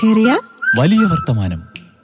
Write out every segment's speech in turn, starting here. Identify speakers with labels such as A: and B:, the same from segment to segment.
A: ചെറിയ
B: വലിയ വർത്തമാനം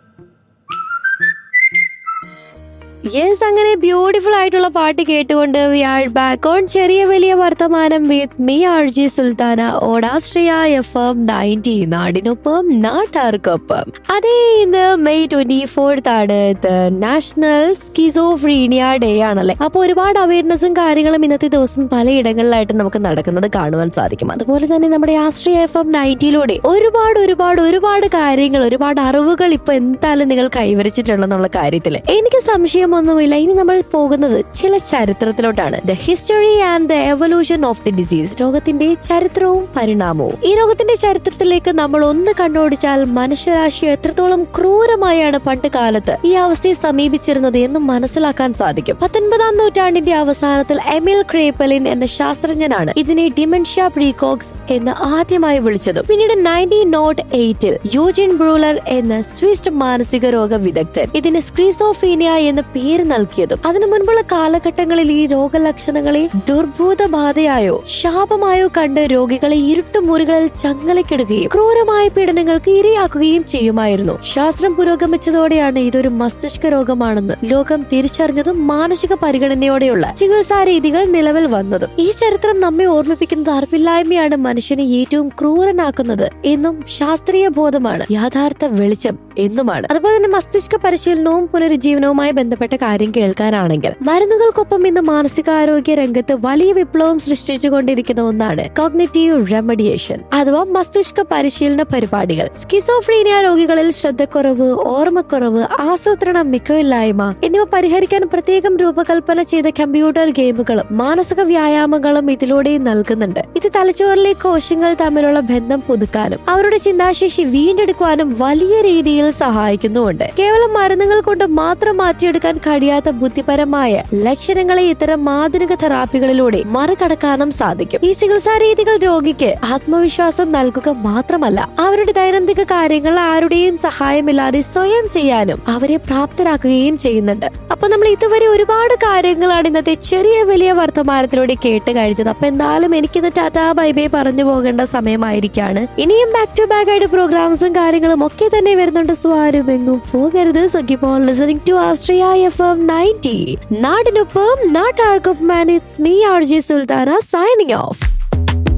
C: യെസ് അങ്ങനെ ബ്യൂട്ടിഫുൾ ആയിട്ടുള്ള പാട്ട് കേട്ടുകൊണ്ട് വി ആർ ബാക്ക് ഓൺ ചെറിയ വലിയ വർത്തമാനം with me R J Sultana ഓടാസ്ട്രിയ എഫ് എം നയൻറ്റി നാടിനൊപ്പം നാട്ടാർക്കൊപ്പം അതേ ഇന്ന് മെയ് ട്വന്റി ഫോർത്ത് ആണ് നാഷണൽ സ്കിസോഫ്രീനിയ ഡേ ആണല്ലേ അപ്പൊ ഒരുപാട് അവയർനെസ്സും കാര്യങ്ങളും ഇന്നത്തെ ദിവസം പലയിടങ്ങളിലായിട്ട് നമുക്ക് നടക്കുന്നത് കാണുവാൻ സാധിക്കും അതുപോലെ തന്നെ നമ്മുടെ ആസ്ട്രിയ എഫ് എം നയൻറ്റിയിലൂടെ ഒരുപാട് ഒരുപാട് ഒരുപാട് കാര്യങ്ങൾ ഒരുപാട് അറിവുകൾ ഇപ്പൊ എന്തായാലും നിങ്ങൾ കൈവരിച്ചിട്ടുണ്ടെന്നുള്ള കാര്യത്തിൽ എനിക്ക് സംശയമൊന്നുമില്ല ഇനി നമ്മൾ പോകുന്നത് ചില ചരിത്രത്തിലോട്ടാണ് the history and the evolution of the disease രോഗത്തിന്റെ ചരിത്രവും പരിണാമവും ഈ രോഗത്തിന്റെ ചരിത്രത്തിലേക്ക് നമ്മൾ ഒന്ന് കണ്ണോടിച്ചാൽ മനുഷ്യരാശി എത്രത്തോളം ക്രൂരമായാണ് പണ്ട് കാലത്ത് ഈ അവസ്ഥയെ സമീപിച്ചിരുന്നത് എന്ന് മനസ്സിലാക്കാൻ സാധിക്കും പത്തൊൻപതാം നൂറ്റാണ്ടിന്റെ അവസാനത്തിൽ എമിൽ ക്രേപ്പലിൻ എന്ന ശാസ്ത്രജ്ഞനാണ് ഇതിനെ ഡിമെൻഷ്യ പ്രീകോക്സ് എന്ന് ആദ്യമായി വിളിച്ചതും പിന്നീട് നയൻറ്റീൻ നോട്ട് എയ്റ്റിൽ യൂജിൻ ബ്രൂലർ എന്ന സ്വിസ് മാനസിക രോഗ വിദഗ്ധൻ ഇതിന് സ്ക്രീസോഫീനിയ എന്ന പേര് നൽകിയതും അതിനു മുൻപുള്ള കാലഘട്ടങ്ങളിൽ ഈ രോഗലക്ഷണങ്ങളെ ദുർഭൂതബാധയായോ ശാപമായോ കണ്ട് രോഗികളെ ഇരുട്ടുമുറികളിൽ ചങ്ങലക്കിടുകയും ക്രൂരമായ പീഡനങ്ങൾക്ക് ഇരയാക്കുകയും ചെയ്യുമായിരുന്നു ശാസ്ത്രം പുരോഗമിച്ചതോടെയാണ് ഇതൊരു മസ്തിഷ്ക രോഗമാണെന്ന് ലോകം തിരിച്ചറിഞ്ഞതും മാനസിക പരിഗണനയോടെയുള്ള ചികിത്സാ രീതികൾ നിലവിൽ വന്നതും ഈ ചരിത്രം നമ്മെ ഓർമ്മിപ്പിക്കുന്നത് അറിവില്ലായ്മയാണ് മനുഷ്യനെ ഏറ്റവും ക്രൂരനാക്കുന്നത് എന്നും ശാസ്ത്രീയ ബോധമാണ് യാഥാർത്ഥ വെളിച്ചം എന്നുമാണ് അതുപോലെ തന്നെ മസ്തിഷ്ക പരിശീലനവും പുനരുജ്ജീവനവുമായി ബന്ധപ്പെട്ട കാര്യം കേൾക്കാനാണെങ്കിൽ മരുന്നുകൾക്കൊപ്പം ഇന്ന് മാനസികാരോഗ്യ രംഗത്ത് വലിയ വിപ്ലവം സൃഷ്ടിച്ചുകൊണ്ടിരിക്കുന്ന ഒന്നാണ് കോഗ്നറ്റീവ് റെമഡിയേഷൻ അഥവാ മസ്തിഷ്ക പരിശീലന പരിപാടികൾ സ്കിസോഫ്രീനിയ രോഗികളിൽ ശ്രദ്ധക്കുറവ് ഓർമ്മക്കുറവ് ആസൂത്രണ മിക്കവില്ലായ്മ എന്നിവ പരിഹരിക്കാൻ പ്രത്യേകം രൂപകൽപ്പന ചെയ്ത കമ്പ്യൂട്ടർ ഗെയിമുകളും മാനസിക വ്യായാമങ്ങളും ഇതിലൂടെ നൽകുന്നുണ്ട് ഇത് തലച്ചോറിലെ കോശങ്ങൾ തമ്മിലുള്ള ബന്ധം പുതുക്കാനും അവരുടെ ചിന്താശേഷി വീണ്ടെടുക്കുവാനും വലിയ രീതിയിൽ സഹായിക്കുന്നുമുണ്ട് കേവലം മരുന്നുകൾ കൊണ്ട് മാത്രം മാറ്റിയെടുക്കാൻ കഴിയാത്ത ബുദ്ധിപരമായ ലക്ഷണങ്ങളെ ഇത്തരം ആധുനിക തെറാപ്പികളിലൂടെ മറികടക്കാനും സാധിക്കും ഈ ചികിത്സാ രീതികൾ രോഗിക്ക് ആത്മവിശ്വാസം നൽകുക മാത്രമല്ല അവരുടെ ദൈനംദിന കാര്യങ്ങൾ ആരുടെയും സഹായമില്ലാതെ സ്വയം ചെയ്യാനും അവരെ പ്രാപ്തരാക്കുകയും ചെയ്യുന്നുണ്ട് അപ്പൊ നമ്മൾ ഇതുവരെ ഒരുപാട് കാര്യങ്ങളാണ് ഇന്നത്തെ ചെറിയ വലിയ വർത്തമാനത്തിലൂടെ കേട്ട് കഴിച്ചത് അപ്പൊ എന്തായാലും എനിക്കിന്ന് ടാറ്റാ ബൈ ബൈ പറഞ്ഞു പോകേണ്ട സമയമായിരിക്കാണ് ഇനിയും ബാക്ക് ടു ബാക്ക് ആയിട്ട് പ്രോഗ്രാംസും കാര്യങ്ങളും ഒക്കെ തന്നെ വരുന്നുണ്ട് സ്വാരും എങ്ങും പോകരുത് സഖിപ്പോൾ listening to Astria F M ninety നാടിനൊപ്പം നാട്ടാർക്കൊപ്പം it's me R J Sultana signing of